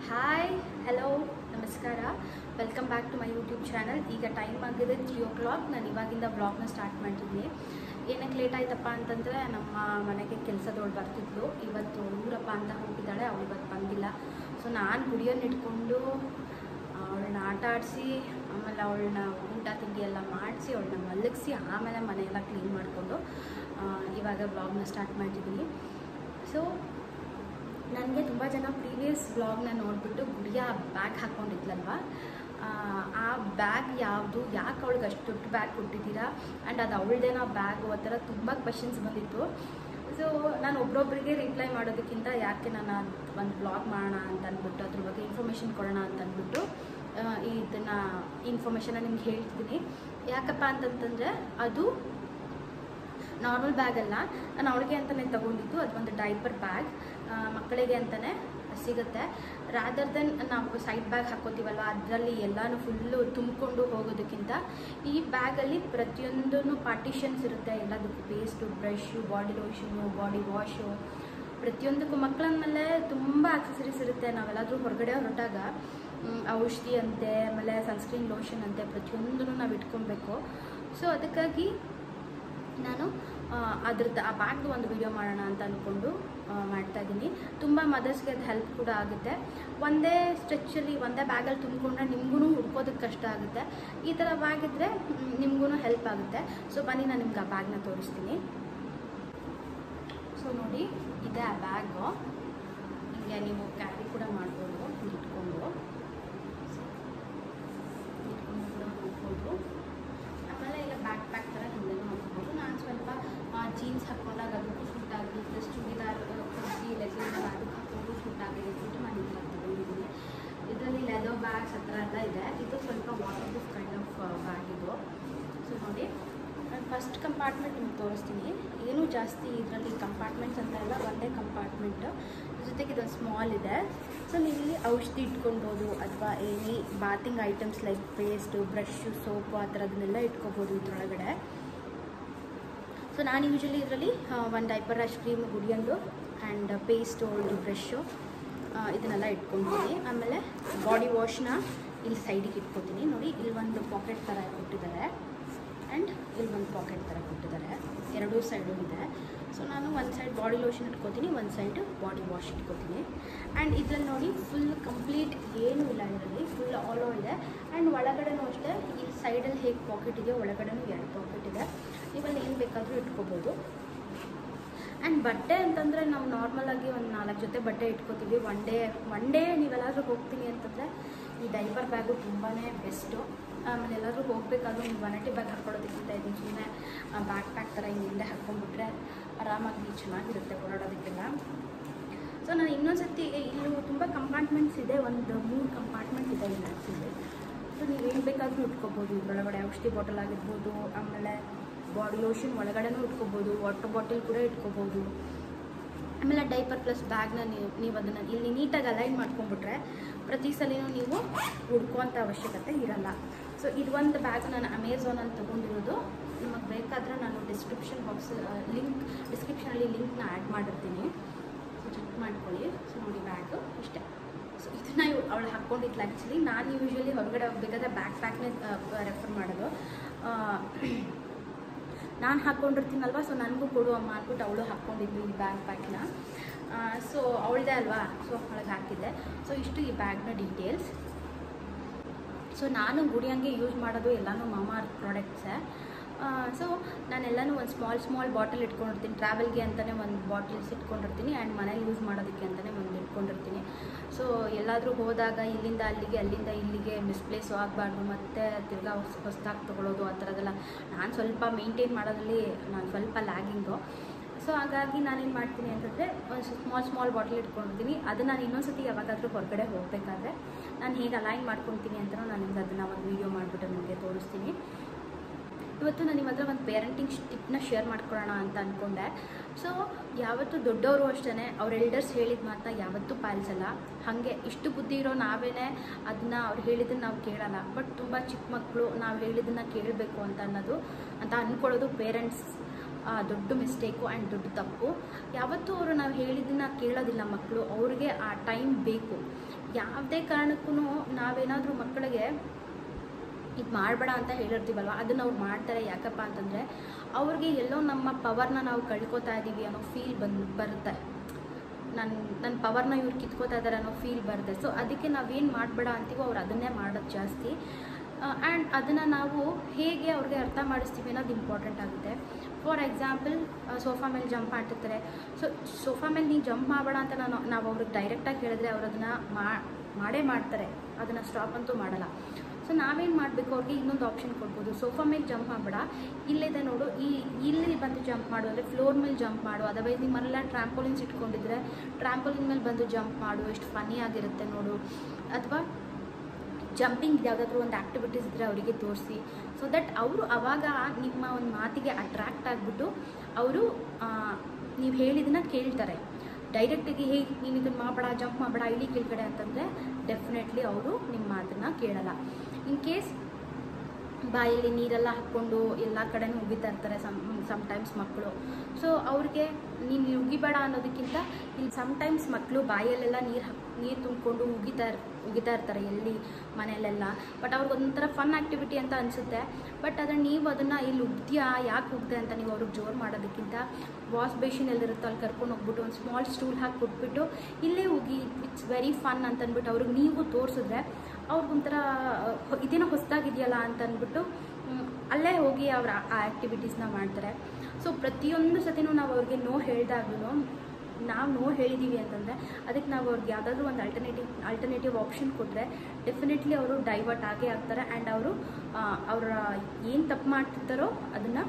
hi hello ನಮಸ್ಕಾರ welcome back to my YouTube channel ಈಗ time ಆಗಿದೆ ತ್ರೀ ಓ ಕ್ಲಾಕ್ ನಾನು ಇವಾಗಿಂದ ಬ್ಲಾಗ್ನ ಸ್ಟಾರ್ಟ್ ಮಾಡಿದ್ದೀನಿ ಏನಕ್ಕೆ ಲೇಟ್ ಆಯ್ತಪ್ಪ ಅಂತಂದರೆ ನಮ್ಮ ಮನೆಗೆ ಕೆಲಸದವಳು ಬರ್ತಿದ್ಲು ಇವತ್ತು ಊರಪ್ಪ ಅಂತ ಹೋಗಿದ್ದಾಳೆ ಅವಳು ಇವತ್ತು ಬಂದಿಲ್ಲ ಸೊ ನಾನು ಗುಡಿಯನ್ನು ಇಟ್ಕೊಂಡು ಅವಳನ್ನ ಆಟ ಆಡಿಸಿ ಆಮೇಲೆ ಅವಳನ್ನ ಊಟ ತಿಂಡಿ ಎಲ್ಲ ಮಾಡಿಸಿ ಅವಳನ್ನ ಮಲಗಿಸಿ ಆಮೇಲೆ ಮನೆಯೆಲ್ಲ ಕ್ಲೀನ್ ಮಾಡಿಕೊಂಡು ಇವಾಗ ಬ್ಲಾಗ್ನ ಸ್ಟಾರ್ಟ್ ಮಾಡಿದ್ದೀನಿ ಸೊ ನನಗೆ ತುಂಬ ಜನ ಪ್ರೀವಿಯಸ್ ಬ್ಲಾಗ್ನ ನೋಡಿಬಿಟ್ಟು ಗುಡಿಯ ಬ್ಯಾಗ್ ಹಾಕ್ಕೊಂಡಿದ್ಲಲ್ವ ಆ ಬ್ಯಾಗ್ ಯಾವುದು ಯಾಕೆ ಅವಳಿಗೆ ಅಷ್ಟು ದೊಡ್ಡ ಬ್ಯಾಗ್ ಕೊಟ್ಟಿದ್ದೀರಾ ಆ್ಯಂಡ್ ಅದು ಅವಳದೇನೋ ಬ್ಯಾಗು ಆ ಥರ ತುಂಬ ಕ್ವಶನ್ಸ್ ಬಂದಿತ್ತು ಸೊ ನಾನು ಒಬ್ರೊಬ್ಬರಿಗೆ ರಿಪ್ಲೈ ಮಾಡೋದಕ್ಕಿಂತ ಯಾಕೆ ನಾನು ಒಂದು ಬ್ಲಾಗ್ ಮಾಡೋಣ ಅಂತ ಅಂದ್ಬಿಟ್ಟು ಅದ್ರ ಬಗ್ಗೆ ಇನ್ಫಾರ್ಮೇಷನ್ ಕೊಡೋಣ ಅಂತ ಅಂದ್ಬಿಟ್ಟು ಇದನ್ನು ಇನ್ಫಾರ್ಮೇಷನ್ನ ನಿಮ್ಗೆ ಹೇಳ್ತಿದ್ದೀನಿ ಯಾಕಪ್ಪ ಅಂತಂತಂದರೆ ಅದು ನಾರ್ಮಲ್ ಬ್ಯಾಗ್ ಅಲ್ಲ ನಾನು ಅವಳಿಗೆ ಅಂತಲೇ ತೊಗೊಂಡಿದ್ದು ಅದು ಒಂದು ಡೈಪರ್ ಬ್ಯಾಗ್ ಮಕ್ಕಳಿಗೆ ಅಂತಲೇ ಸಿಗುತ್ತೆ ರಾದರ್ ದೆನ್ ನಾವು ಸೈಡ್ ಬ್ಯಾಗ್ ಹಾಕೋತೀವಲ್ವ ಅದರಲ್ಲಿ ಎಲ್ಲನೂ ಫುಲ್ಲು ತುಂಬಿಕೊಂಡು ಹೋಗೋದಕ್ಕಿಂತ ಈ ಬ್ಯಾಗಲ್ಲಿ ಪ್ರತಿಯೊಂದೂ ಪಾರ್ಟಿಷನ್ಸ್ ಇರುತ್ತೆ ಎಲ್ಲದಕ್ಕೂ paste brush body lotion body wash ಪ್ರತಿಯೊಂದಕ್ಕೂ ಮಕ್ಕಳ ಮೇಲೆ ತುಂಬ ಆಕ್ಸಸರೀಸ್ ಇರುತ್ತೆ ನಾವೆಲ್ಲಾದರೂ ಹೊರಗಡೆ ಹೊರಟಾಗ ಮ್, ಔಷಧಿ ಅಂತೆ ಆಮೇಲೆ ಸನ್ಸ್ಕ್ರೀನ್ ಲೋಷನ್ ಅಂತೆ ಪ್ರತಿಯೊಂದನ್ನು ನಾವು ಇಟ್ಕೊಬೇಕು ಸೊ ಅದಕ್ಕಾಗಿ ನಾನು ಆ, ಅದ್ರದ್ದು ಆ ಬ್ಯಾಗ್ದು ಒಂದು ವಿಡಿಯೋ ಮಾಡೋಣ ಅಂತ ಅಂದ್ಕೊಂಡು ಮಾಡ್ತಾ ಇದ್ದೀನಿ ತುಂಬ ಮದರ್ಸ್ಗೆ ಅದು ಹೆಲ್ಪ್ ಕೂಡ ಆಗುತ್ತೆ ಒಂದೇ ಸ್ಟ್ರೆಚ್ಚಲ್ಲಿ ಒಂದೇ ಬ್ಯಾಗಲ್ಲಿ ತುಂಬಿಕೊಂಡ್ರೆ ನಿಮ್ಗೂ ಹುಡ್ಕೋದಕ್ಕೆ ಕಷ್ಟ ಆಗುತ್ತೆ ಈ ಥರ ಬ್ಯಾಗ್ ಇದ್ದರೆ ನಿಮ್ಗೂ ಹೆಲ್ಪ್ ಆಗುತ್ತೆ ಸೊ ಬನ್ನಿ ನಾನು ನಿಮ್ಗೆ ಆ ಬ್ಯಾಗ್ನ ತೋರಿಸ್ತೀನಿ ಸೊ ನೋಡಿ ಇದೆ ಆ ಬ್ಯಾಗು ಹೀಗೆ ನೀವು ಕ್ಯಾರಿ ಕೂಡ ಮಾಡ್ಬೋದು ಹಿಂಗೆ ಇಟ್ಕೊಂಡು ಇಟ್ಕೊಂಡು ಕೂಡ ಹೋಗ್ಬೋದು ಆಮೇಲೆ ಇಲ್ಲ ಬ್ಯಾಕ್ ಪ್ಯಾಕ್ ಥರ ಹಿಂದೆನೂ ಹಾಕ್ಬೋದು ನಾನು ಸ್ವಲ್ಪ ಜೀನ್ಸ್ ಹಾಕ್ಕೊಂಡಾಗ ಅದಕ್ಕೂ ಸೂಟ್ ಆಗಿದೆ ಪ್ಲಸ್ ಚೂಡಿದಾರ್ ಕುರ್ತಿ ಲೆಗಿನ್ಸ್ ಅದಕ್ಕೆ ಹಾಕ್ಕೊಂಡು ಸೂಟ್ ಆಗಿದೆ ಅಂದ್ಬಿಟ್ಟು ನಾನು ಈ ಥರ ತಗೊಂಡಿದ್ದೀನಿ ಇದರಲ್ಲಿ ಲೆದರ್ ಬ್ಯಾಗ್ಸ್ ಆ ಥರ ಎಲ್ಲ ಇದೆ ಇದು ಸ್ವಲ್ಪ waterproof kind of bag ಇದು ಸೊ ನೋಡಿ ನಾನು ಫಸ್ಟ್ ಕಂಪಾರ್ಟ್ಮೆಂಟ್ ನಿಮ್ಗೆ ತೋರಿಸ್ತೀನಿ ಏನೂ ಜಾಸ್ತಿ ಇದರಲ್ಲಿ ಕಂಪಾರ್ಟ್ಮೆಂಟ್ಸ್ ಅಂತ ಎಲ್ಲ ಒಂದೇ ಕಂಪಾರ್ಟ್ಮೆಂಟ್ ಜೊತೆಗೆ ಇದೊಂದು ಸ್ಮಾಲ್ ಇದೆ ಸೊ ನೀವು ಇಲ್ಲಿ ಔಷಧಿ ಇಟ್ಕೊಬೋದು ಅಥವಾ any bathing items like paste brush soap ಆ ಥರದನ್ನೆಲ್ಲ ಇಟ್ಕೋಬೋದು ಇದರೊಳಗಡೆ ಸೊ ನಾನು ಯೂಶಲಿ ಇದರಲ್ಲಿ ಒಂದು ಡೈಪರ್ ರಶ್ ಕ್ರೀಮ್ ಗುಡಿಯಂದು ಆ್ಯಂಡ್ ಪೇಸ್ಟು ಒಂದು ಬ್ರಷು ಇದನ್ನೆಲ್ಲ ಇಟ್ಕೊತೀನಿ ಆಮೇಲೆ ಬಾಡಿ ವಾಶ್ನ ಇಲ್ಲಿ ಸೈಡಿಗೆ ಇಟ್ಕೊತೀನಿ ನೋಡಿ ಇಲ್ಲಿ ಒಂದು ಪಾಕೆಟ್ ಥರ ಕೊಟ್ಟಿದ್ದಾರೆ ಆ್ಯಂಡ್ ಇಲ್ಲಿ ಒಂದು ಪಾಕೆಟ್ ಥರ ಕೊಟ್ಟಿದ್ದಾರೆ ಎರಡೂ ಸೈಡು ಇದೆ ಸೊ ನಾನು ಒಂದು ಸೈಡ್ ಬಾಡಿ ಲೋಷನ್ ಇಟ್ಕೋತೀನಿ ಒಂದು ಸೈಡ್ ಬಾಡಿ ವಾಶ್ ಇಟ್ಕೋತೀನಿ ಆ್ಯಂಡ್ ಇದರಲ್ಲಿ ನೋಡಿ ಫುಲ್ ಕಂಪ್ಲೀಟ್ ಏನೂ ಇಲ್ಲ ಇದರಲ್ಲಿ ಫುಲ್ ಆಲೋ ಇದೆ ಆ್ಯಂಡ್ ಒಳಗಡೆನೂ ಅಷ್ಟೇ ಈ ಸೈಡಲ್ಲಿ ಹೇಗೆ ಪಾಕೆಟ್ ಇದೆಯೋ ಒಳಗಡೆನೂ ಎರಡು ಪಾಕೆಟ್ ಇದೆ ನೀವಲ್ಲಿ ಏನು ಬೇಕಾದರೂ ಇಟ್ಕೋಬೋದು ಆ್ಯಂಡ್ ಬಟ್ಟೆ ಅಂತಂದರೆ ನಾವು ನಾರ್ಮಲಾಗಿ ಒಂದು ನಾಲ್ಕು ಜೊತೆ ಬಟ್ಟೆ ಇಟ್ಕೋತೀವಿ ಒನ್ ಡೇ ಒನ್ ಡೇ ನೀವೆಲ್ಲಾದರೂ ಹೋಗ್ತೀನಿ ಅಂತಂದರೆ ಈ ಡೈಪರ್ ಬ್ಯಾಗು ತುಂಬಾ ಬೆಸ್ಟು ಆಮೇಲೆ ಎಲ್ಲಾದರೂ ಹೋಗಬೇಕಾದ್ರೂ ನೀವು ವನಟಿ ಬ್ಯಾಗ್ ಹಾಕ್ಕೊಳ್ಳೋದಕ್ಕಿಂತ ಇದನ್ನು ಸುಮ್ಮನೆ ಬ್ಯಾಗ್ ಪ್ಯಾಕ್ ಥರ ಹಿಂಗೆ ಹಿಂದೆ ಹಾಕ್ಕೊಂಡ್ಬಿಟ್ರೆ ಆರಾಮಾಗಿ ಚೆನ್ನಾಗಿರುತ್ತೆ ಓಡಾಡೋದಕ್ಕೆಲ್ಲ ಸೊ ನಾನು ಇನ್ನೊಂದು ಸರ್ತಿ ಇಲ್ಲೂ ತುಂಬ ಕಂಪಾರ್ಟ್ಮೆಂಟ್ಸ್ ಇದೆ ಒಂದು ಮೂರು ಕಂಪಾರ್ಟ್ಮೆಂಟ್ ಇದೆ ಇಲ್ಲಿ ಆ್ಯಕ್ಚುಲಿ ಸೊ ನೀವು ಏನು ಬೇಕಾದರೂ ಇಟ್ಕೋಬೋದು ಇದರೊಳಗಡೆ ಔಷಧಿ ಬಾಟಲ್ ಆಗಿರ್ಬೋದು ಆಮೇಲೆ ಬಾಡಿ ಲೋಷನ್ ಒಳಗಡೆನೂ ಇಟ್ಕೋಬೋದು ವಾಟರ್ ಬಾಟಲ್ ಕೂಡ ಇಟ್ಕೋಬೋದು ಆಮೇಲೆ ಡೈಪರ್ ಪ್ಲಸ್ ಬ್ಯಾಗ್ನ ನೀವು ನೀವು ಅದನ್ನು ಇಲ್ಲಿ ನೀಟಾಗಿ ಅಲೈನ್ ಮಾಡ್ಕೊಂಡ್ಬಿಟ್ರೆ ಪ್ರತಿ ಸಲಿನೂ ನೀವು ಹುಡ್ಕೋಂಥ ಅವಶ್ಯಕತೆ ಇರಲ್ಲ ಸೊ ಇದು ಒಂದು ಬ್ಯಾಗ್ ನಾನು ಅಮೆಝಾನಲ್ಲಿ ತೊಗೊಂಡಿರೋದು ನಿಮಗೆ ಬೇಕಾದರೆ ನಾನು ಡಿಸ್ಕ್ರಿಪ್ಷನ್ ಬಾಕ್ಸ್ ಲಿಂಕ್ ಡಿಸ್ಕ್ರಿಪ್ಷನಲ್ಲಿ ಲಿಂಕ್ನ ಆ್ಯಡ್ ಮಾಡಿರ್ತೀನಿ ಸೊ ಚೆಕ್ ಮಾಡ್ಕೊಳ್ಳಿ ಸೊ ನೋಡಿ ಬ್ಯಾಗು ಇಷ್ಟೇ ಸೊ ಇದನ್ನ ಅವಳು ಹಾಕ್ಕೊಂಡಿದ್ಲು ಆ್ಯಕ್ಚುಲಿ ನಾನು ಯೂಶ್ವಲಿ ಹೊರಗಡೆ ಹೋಗ್ಬೇಕಾದ್ರೆ ಬ್ಯಾಕ್ ಪ್ಯಾಕ್ನೇ ರೆಫರ್ ಮಾಡೋದು ಆ, ನಾನು ಹಾಕ್ಕೊಂಡಿರ್ತೀನಲ್ವ ಸೊ ನನಗೂ ಕೊಡು ಅಮ್ಮ ಅಂದ್ಬಿಟ್ಟು ಅವಳು ಹಾಕ್ಕೊಂಡಿದ್ಲು ಈ ಬ್ಯಾಗ್ ಪ್ಯಾಕ್ನ ಸೊ ಅವಳದೇ ಅಲ್ವಾ ಸೊ ಅವಳಿಗೆ ಹಾಕಿದ್ದೆ ಸೊ ಇಷ್ಟು ಈ ಬ್ಯಾಗ್ನ ಡೀಟೇಲ್ಸ್ ಸೊ ನಾನು ಗುಡಿಯಂಗೆ ಯೂಸ್ ಮಾಡೋದು ಎಲ್ಲನೂ ಮಾಮಾ ಪ್ರಾಡಕ್ಟ್ಸೇ ಸೊ ನಾನೆಲ್ಲನೂ ಒಂದು ಸ್ಮಾಲ್ ಸ್ಮಾಲ್ ಬಾಟಲ್ ಇಟ್ಕೊಂಡಿರ್ತೀನಿ ಟ್ರಾವೆಲ್ಗೆ ಅಂತಲೇ ಒಂದು ಬಾಟಲ್ಸ್ ಇಟ್ಕೊಂಡಿರ್ತೀನಿ ಆ್ಯಂಡ್ ಮನೇಲಿ ಯೂಸ್ ಮಾಡೋದಕ್ಕೆ ಅಂತಲೇ ಒಂದು ಇಟ್ಕೊಂಡಿರ್ತೀನಿ ಸೊ ಎಲ್ಲಾದರೂ ಹೋದಾಗ ಇಲ್ಲಿಂದ ಅಲ್ಲಿಗೆ ಅಲ್ಲಿಂದ ಇಲ್ಲಿಗೆ ಮಿಸ್ಪ್ಲೇಸು ಆಗಬಾರ್ದು ಮತ್ತು ತಿರ್ಗಾ ಹೊಸ ಹೊಸ್ದಾಗಿ ತೊಗೊಳೋದು ಆ ಥರದ್ದೆಲ್ಲ ನಾನು ಸ್ವಲ್ಪ ಮೇಂಟೈನ್ ಮಾಡೋದ್ರಲ್ಲಿ ನಾನು ಸ್ವಲ್ಪ ಲ್ಯಾಗಿಂಗು ಸೊ ಹಾಗಾಗಿ ನಾನೇನು ಮಾಡ್ತೀನಿ ಅಂತಂದರೆ ಒಂದು ಸ್ಮಾಲ್ ಸ್ಮಾಲ್ ಬಾಟಲ್ ಇಟ್ಕೊಂಡಿರ್ತೀನಿ ಅದು ನಾನು ಇನ್ನೊಂದು ಸತಿ ಯಾವಾಗಾದರೂ ಹೊರಗಡೆ ಹೋಗಬೇಕಾದ್ರೆ ನಾನು ಹೇಗೆ ಅಲೈನ್ ಮಾಡ್ಕೊತೀನಿ ಅಂತ ನಾನು ನಿಮ್ಗೆ ಅದನ್ನು ಒಂದು ವೀಡಿಯೋ ಮಾಡಿಬಿಟ್ಟು ನಿಮಗೆ ತೋರಿಸ್ತೀನಿ ಇವತ್ತು ನಾನು ನಿಮ್ಮ ಹತ್ರ ಒಂದು ಪೇರೆಂಟಿಂಗ್ ಟಿಪ್ನ ಶೇರ್ ಮಾಡ್ಕೊಳ್ಳೋಣ ಅಂತ ಅಂದ್ಕೊಂಡೆ ಸೊ ಯಾವತ್ತೂ ದೊಡ್ಡವರು ಅಷ್ಟೇ ಅವ್ರ ಎಲ್ಡರ್ಸ್ ಹೇಳಿದ ಮಾತನ್ನ ಯಾವತ್ತೂ ಪಾಲಿಸಲ್ಲ ಹಾಗೆ ಇಷ್ಟು ಬುದ್ಧಿ ಇರೋ ನಾವೇ ಅದನ್ನ ಅವ್ರು ಹೇಳಿದ್ದನ್ನು ನಾವು ಕೇಳಲ್ಲ ಬಟ್ ತುಂಬ ಚಿಕ್ಕ ಮಕ್ಕಳು ನಾವು ಹೇಳಿದ್ದನ್ನು ಕೇಳಬೇಕು ಅಂತ ಅನ್ನೋದು ಅಂತ ಅಂದ್ಕೊಳ್ಳೋದು ಪೇರೆಂಟ್ಸ್ ಆ, ದೊಡ್ಡ ಮಿಸ್ಟೇಕು ಆ್ಯಂಡ್ ದೊಡ್ಡ ತಪ್ಪು ಯಾವತ್ತೂ ಅವರು ನಾವು ಹೇಳಿದ್ದನ್ನ ಕೇಳೋದಿಲ್ಲ ಮಕ್ಕಳು ಅವ್ರಿಗೆ ಆ ಟೈಮ್ ಬೇಕು ಯಾವುದೇ ಕಾರಣಕ್ಕೂ ನಾವೇನಾದರೂ ಮಕ್ಕಳಿಗೆ ಇದು ಮಾಡಬೇಡ ಅಂತ ಹೇಳಿರ್ತೀವಲ್ವ ಅದನ್ನು ಅವ್ರು ಮಾಡ್ತಾರೆ ಯಾಕಪ್ಪ ಅಂತಂದರೆ ಅವ್ರಿಗೆ ಎಲ್ಲೋ ನಮ್ಮ ಪವರ್ನ ನಾವು ಕಳ್ಕೊತಾ ಇದ್ದೀವಿ ಅನ್ನೋ ಫೀಲ್ ಬಂದು ಬರುತ್ತೆ ನನ್ನ ನನ್ನ ಪವರ್ನ ಇವ್ರು ಕಿತ್ಕೋತಾ ಇದ್ದಾರೆ ಅನ್ನೋ ಫೀಲ್ ಬರುತ್ತೆ ಸೊ ಅದಕ್ಕೆ ನಾವೇನು ಮಾಡಬೇಡ ಅಂತೀವೋ ಅವ್ರು ಅದನ್ನೇ ಮಾಡೋದು ಜಾಸ್ತಿ ಆ್ಯಂಡ್ ಅದನ್ನು ನಾವು ಹೇಗೆ ಅವ್ರಿಗೆ ಅರ್ಥ ಮಾಡಿಸ್ತೀವಿ ಅನ್ನೋದು ಇಂಪಾರ್ಟೆಂಟ್ ಆಗುತ್ತೆ ಫಾರ್ ಎಕ್ಸಾಂಪಲ್ ಸೋಫಾ ಮೇಲೆ ಜಂಪ್ ಮಾಡ್ತಿರ್ತಾರೆ ಸೊ ಸೋಫಾ ಮೇಲೆ ನೀನು ಜಂಪ್ ಮಾಡಬೇಡ ಅಂತ ನಾನು ನಾವು ಅವ್ರಿಗೆ ಡೈರೆಕ್ಟಾಗಿ ಹೇಳಿದ್ರೆ ಅವ್ರು ಅದನ್ನು ಮಾಡೇ ಮಾಡ್ತಾರೆ ಅದನ್ನು ಸ್ಟಾಪ್ ಅಂತೂ ಮಾಡಲ್ಲ ಸೊ ನಾವೇನು ಮಾಡಬೇಕು ಅವ್ರಿಗೆ ಇನ್ನೊಂದು ಆಪ್ಷನ್ ಕೊಡ್ಬೋದು ಸೋಫಾ ಮೇಲೆ ಜಂಪ್ ಮಾಡಬೇಡ ಇಲ್ಲಿದೆ ನೋಡು ಈ ಇಲ್ಲಿ ಬಂದು ಜಂಪ್ ಮಾಡು ಅಂದರೆ ಫ್ಲೋರ್ ಮೇಲೆ ಜಂಪ್ ಮಾಡು ಅದರ್ವೈಸ್ ನಿಮ್ಮನೆಲ್ಲ ಟ್ರಾಂಪೋಲಿನ್ಸ್ ಇಟ್ಕೊಂಡಿದ್ರೆ ಟ್ರಾಂಪೋಲಿನ್ ಮೇಲೆ ಬಂದು ಜಂಪ್ ಮಾಡು ಎಷ್ಟು ಫನ್ನಿ ಆಗಿರುತ್ತೆ ನೋಡು ಅಥವಾ ಜಂಪಿಂಗ್ ಯಾವುದಾದ್ರೂ ಒಂದು ಆ್ಯಕ್ಟಿವಿಟೀಸ್ ಇದ್ದರೆ ಅವರಿಗೆ ತೋರಿಸಿ ಸೊ ದಟ್ ಅವರು ಆವಾಗ ನಿಮ್ಮ ಒಂದು ಮಾತಿಗೆ ಅಟ್ರ್ಯಾಕ್ಟ್ ಆಗಿಬಿಟ್ಟು ಅವರು ನೀವು ಹೇಳಿದ್ದನ್ನ ಕೇಳ್ತಾರೆ ಡೈರೆಕ್ಟಾಗಿ ಹೇ ನೀನು ಇದನ್ನು ಮಾಡಬೇಡ ಜಂಪ್ ಮಾಡಬೇಡ ಇಲ್ಲಿ ಕೆಳಗಡೆ ಅಂತಂದರೆ ಡೆಫಿನೆಟ್ಲಿ ಅವರು ನಿಮ್ಮ ಮಾತನ್ನು ಕೇಳಲ್ಲ ಇನ್ ಕೇಸ್ ಬಾಯಲ್ಲಿ ನೀರೆಲ್ಲ ಹಾಕ್ಕೊಂಡು ಎಲ್ಲ ಕಡೆನೂ ಉಗಿತಾ ಇರ್ತಾರೆ ಸಮ್ ಸಮ್ಟೈಮ್ಸ್ ಮಕ್ಕಳು ಸೊ ಅವ್ರಿಗೆ ನೀನು ಉಗಿಬೇಡ ಅನ್ನೋದಕ್ಕಿಂತ ಇಲ್ಲಿ ಸಮ್ಟೈಮ್ಸ್ ಮಕ್ಕಳು ಬಾಯಲ್ಲೆಲ್ಲ ನೀರು ಹಾಕ್ ನೀರು ತುಂಬಿಕೊಂಡು ಉಗಿತಾ ಇರ್ ಉಗಿತಾ ಇರ್ತಾರೆ ಎಲ್ಲಿ ಮನೆಯಲ್ಲೆಲ್ಲ ಬಟ್ ಅವ್ರಿಗೆ ಒಂಥರ ಫನ್ ಆ್ಯಕ್ಟಿವಿಟಿ ಅಂತ ಅನಿಸುತ್ತೆ ಬಟ್ ಅದನ್ನು ನೀವು ಅದನ್ನು ಇಲ್ಲಿ ಉಗ್ತೀಯಾ ಯಾಕೆ ಉಗ್ದೆ ಅಂತ ನೀವು ಅವ್ರಿಗೆ ಜೋರು ಮಾಡೋದಕ್ಕಿಂತ ವಾಶ್ ಬೇಷನ್ ಎಲ್ಲಿರುತ್ತೋ ಅಲ್ಲಿ ಕರ್ಕೊಂಡು ಹೋಗ್ಬಿಟ್ಟು ಒಂದು ಸ್ಮಾಲ್ ಸ್ಟೂಲ್ ಹಾಕಿ ಕೊಟ್ಬಿಟ್ಟು ಇಲ್ಲೇ ಹೋಗಿ ಇಟ್ಸ್ ವೆರಿ ಫನ್ ಅಂತ ಅಂದ್ಬಿಟ್ಟು ಅವ್ರಿಗೆ ನೀವು ತೋರಿಸಿದ್ರೆ ಅವ್ರಿಗೊಂಥರ ಇದೇನೋ ಹೊಸದಾಗಿದೆಯಲ್ಲ ಅಂತ ಅಂದ್ಬಿಟ್ಟು ಮ್, ಅಲ್ಲೇ ಹೋಗಿ ಅವ್ರ ಆ ಆ್ಯಕ್ಟಿವಿಟೀಸ್ನ ಮಾಡ್ತಾರೆ ಸೊ ಪ್ರತಿಯೊಂದು ಸತಿನೂ ನಾವು ಅವ್ರಿಗೆ ನೋ ಹೇಳಿದಾಗ್ಲೂ ನಾವು ನೋ ಹೇಳಿದ್ದೀವಿ ಅಂತಂದರೆ ಅದಕ್ಕೆ ನಾವು ಅವ್ರಿಗೆ ಯಾವುದಾದ್ರೂ ಒಂದು ಅಲ್ಟರ್ನೇಟಿವ್ ಅಲ್ಟರ್ನೇಟಿವ್ ಆಪ್ಷನ್ ಕೊಟ್ಟರೆ ಡೆಫಿನೆಟ್ಲಿ ಅವರು ಡೈವರ್ಟ್ ಆಗೇ ಆಗ್ತಾರೆ ಆ್ಯಂಡ್ ಅವರು ಅವರ ಏನು ತಪ್ಪು ಮಾಡ್ತಿರ್ತಾರೋ ಅದನ್ನು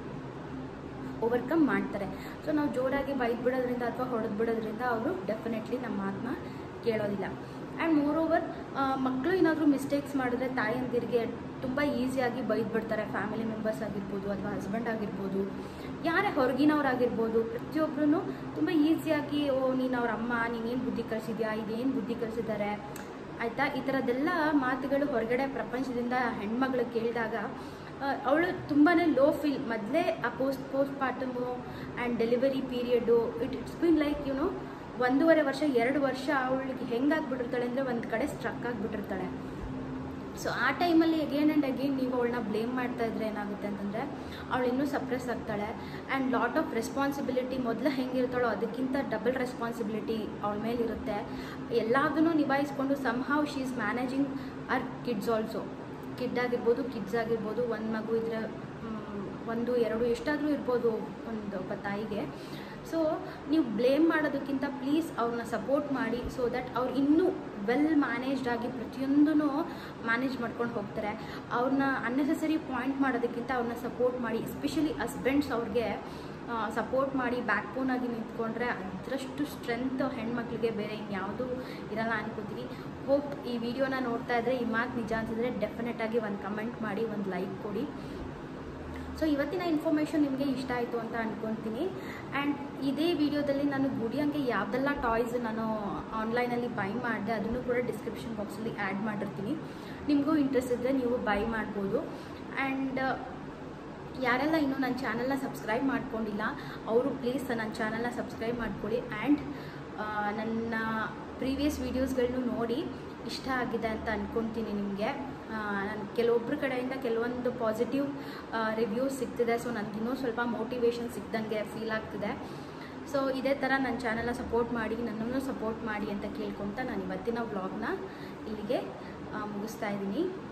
ಓವರ್ಕಮ್ ಮಾಡ್ತಾರೆ ಸೊ ನಾವು ಜೋರಾಗಿ ಬೈದು ಬಿಡೋದ್ರಿಂದ ಅಥವಾ ಹೊಡೆದು ಬಿಡೋದ್ರಿಂದ ಅವರು ಡೆಫಿನೆಟ್ಲಿ ನಮ್ಮ ಮಾತನ್ನ ಕೇಳೋದಿಲ್ಲ ಆ್ಯಂಡ್ ಮೋರ್ ಓವರ್ ಮಕ್ಕಳು ಏನಾದರೂ ಮಿಸ್ಟೇಕ್ಸ್ ಮಾಡಿದ್ರೆ ತಾಯಂದಿರಿಗೆ ತುಂಬ ಈಸಿಯಾಗಿ ಬೈದು ಬಿಡ್ತಾರೆ ಫ್ಯಾಮಿಲಿ ಮೆಂಬರ್ಸ್ ಆಗಿರ್ಬೋದು ಅಥವಾ ಹಸ್ಬೆಂಡ್ ಆಗಿರ್ಬೋದು ಯಾರೇ ಹೊರಗಿನವ್ರಾಗಿರ್ಬೋದು ಪ್ರತಿಯೊಬ್ಬರೂ ತುಂಬ ಈಸಿಯಾಗಿ ಓ ನೀನು ಅವ್ರ ಅಮ್ಮ ನೀನೇನು ಬುದ್ಧಿ ಕಲಿಸಿದ್ಯಾ ಇದೇನು ಬುದ್ಧಿ ಕಲಿಸಿದ್ದಾರೆ ಆಯಿತಾ ಈ ಥರದ್ದೆಲ್ಲ ಮಾತುಗಳು ಹೊರಗಡೆ ಪ್ರಪಂಚದಿಂದ ಹೆಣ್ಮಗಳು ಕೇಳಿದಾಗ ಅವಳು ತುಂಬಾ ಲೋ ಫೀಲ್ ಮೊದಲೇ ಆ post postpartum and delivery period it it's been like you know ಒಂದೂವರೆ ವರ್ಷ ಎರಡು ವರ್ಷ ಅವಳಿಗೆ ಹೆಂಗಾಗ್ಬಿಟ್ಟಿರ್ತಾಳೆ ಅಂದರೆ ಒಂದು ಕಡೆ ಸ್ಟ್ರಕ್ ಆಗಿಬಿಟ್ಟಿರ್ತಾಳೆ ಸೊ ಆ ಟೈಮಲ್ಲಿ ಅಗೇನ್ ಆ್ಯಂಡ್ ಅಗೇನ್ ನೀವು ಅವಳನ್ನ ಬ್ಲೇಮ್ ಮಾಡ್ತಾ ಇದ್ರೆ ಏನಾಗುತ್ತೆ ಅಂತಂದರೆ ಅವಳು ಇನ್ನೂ ಸಪ್ರೆಸ್ ಆಗ್ತಾಳೆ ಆ್ಯಂಡ್ ಲಾಟ್ ಆಫ್ ರೆಸ್ಪಾನ್ಸಿಬಿಲಿಟಿ ಮೊದಲು ಹೆಂಗಿರ್ತಾಳೋ ಅದಕ್ಕಿಂತ ಡಬಲ್ ರೆಸ್ಪಾನ್ಸಿಬಿಲಿಟಿ ಅವಳ ಮೇಲೆ ಇರುತ್ತೆ ಎಲ್ಲದನ್ನೂ ನಿಭಾಯಿಸ್ಕೊಂಡು somehow she is managing are kids also kid ಆಗಿರ್ಬೋದು ಕಿಡ್ಸ್ ಆಗಿರ್ಬೋದು ಒಂದು ಮಗು ಇದ್ರೆ ಮ್, ಒಂದು ಎರಡು ಎಷ್ಟಾದರೂ ಇರ್ಬೋದು ಒಂದು ಒಬ್ಬ ತಾಯಿಗೆ ಸೊ ನೀವು ಬ್ಲೇಮ್ ಮಾಡೋದಕ್ಕಿಂತ ಪ್ಲೀಸ್ ಅವ್ರನ್ನ ಸಪೋರ್ಟ್ ಮಾಡಿ ಸೊ ದಟ್ ಅವ್ರು ಇನ್ನೂ ವೆಲ್ ಮ್ಯಾನೇಜ್ಡ್ ಆಗಿ ಪ್ರತಿಯೊಂದೂ ಮ್ಯಾನೇಜ್ ಮಾಡ್ಕೊಂಡು ಹೋಗ್ತಾರೆ ಅವ್ರನ್ನ ಅನ್ನೆಸೆಸರಿ ಪಾಯಿಂಟ್ ಮಾಡೋದಕ್ಕಿಂತ ಅವ್ರನ್ನ ಸಪೋರ್ಟ್ ಮಾಡಿ ಎಸ್ಪೆಷಲಿ ಹಸ್ಬೆಂಡ್ಸ್ ಅವ್ರಿಗೆ ಸಪೋರ್ಟ್ ಮಾಡಿ ಬ್ಯಾಕ್ ಬೋನ್ ಆಗಿ ನಿಂತ್ಕೊಂಡ್ರೆ ಅದರಷ್ಟು ಸ್ಟ್ರೆಂತ್ ಹೆಣ್ಮಕ್ಳಿಗೆ ಬೇರೆ ಇನ್ಯಾವುದೂ ಇರಲ್ಲ ಅನ್ಕೋತೀನಿ ಹೋಪ್ ಈ ವಿಡಿಯೋನ ನೋಡ್ತಾ ಇದ್ರೆ ಈ ಮಾತು ನಿಜ ಅನ್ಸಿದ್ರೆ ಡೆಫಿನೆಟ್ ಆಗಿ ಒಂದು ಕಮೆಂಟ್ ಮಾಡಿ ಒಂದು ಲೈಕ್ ಕೊಡಿ ಸೊ ಇವತ್ತಿನ ಇನ್ಫಾರ್ಮೇಷನ್ ನಿಮಗೆ ಇಷ್ಟ ಆಯಿತು ಅಂತ ಅನ್ಕೊತೀನಿ ಆ್ಯಂಡ್ ಇದೇ ವಿಡಿಯೋದಲ್ಲಿ ನಾನು ಗುಡಿಯಂಗೆ ಯಾವುದೆಲ್ಲ ಟಾಯ್ಸ್ ನಾನು ಆನ್ಲೈನಲ್ಲಿ ಬೈ ಮಾಡಿದೆ ಅದನ್ನು ಕೂಡ ಡಿಸ್ಕ್ರಿಪ್ಷನ್ ಬಾಕ್ಸಲ್ಲಿ ಆ್ಯಡ್ ಮಾಡಿರ್ತೀನಿ ನಿಮಗೂ ಇಂಟ್ರೆಸ್ಟ್ ಇದ್ದರೆ ನೀವು ಬೈ ಮಾಡ್ಬೋದು ಆ್ಯಂಡ್ ಯಾರೆಲ್ಲ ಇನ್ನೂ ನನ್ನ ಚಾನಲ್ನ ಸಬ್ಸ್ಕ್ರೈಬ್ ಮಾಡ್ಕೊಂಡಿಲ್ಲ ಅವರು ಪ್ಲೀಸ್ ನನ್ನ ಚಾನಲ್ನ ಸಬ್ಸ್ಕ್ರೈಬ್ ಮಾಡ್ಕೊಳ್ಳಿ ಆ್ಯಂಡ್ ನನ್ನ ಪ್ರೀವಿಯಸ್ ವೀಡಿಯೋಸ್ಗಳನ್ನೂ ನೋಡಿ ಇಷ್ಟ ಆಗಿದೆ ಅಂತ ಅಂದ್ಕೊತೀನಿ ನಿಮಗೆ ನಾನು ಕೆಲವೊಬ್ಬರ ಕಡೆಯಿಂದ ಕೆಲವೊಂದು ಪಾಸಿಟಿವ್ ರಿವ್ಯೂಸ್ ಸಿಗ್ತಿದೆ ಸೊ ನನಗೆ ಇನ್ನೂ ಸ್ವಲ್ಪ ಮೋಟಿವೇಶನ್ ಸಿಗ್ದಂಗೆ ಫೀಲ್ ಆಗ್ತಿದೆ ಸೊ ಇದೇ ಥರ ನನ್ನ ಚಾನಲ್ನ ಸಪೋರ್ಟ್ ಮಾಡಿ ನನ್ನನ್ನು ಸಪೋರ್ಟ್ ಮಾಡಿ ಅಂತ ಕೇಳ್ಕೊತ ನಾನು ಇವತ್ತಿನ ವ್ಲಾಗ್ನ ಇಲ್ಲಿಗೆ ಆ, ಮುಗಿಸ್ತಾ ಇದ್ದೀನಿ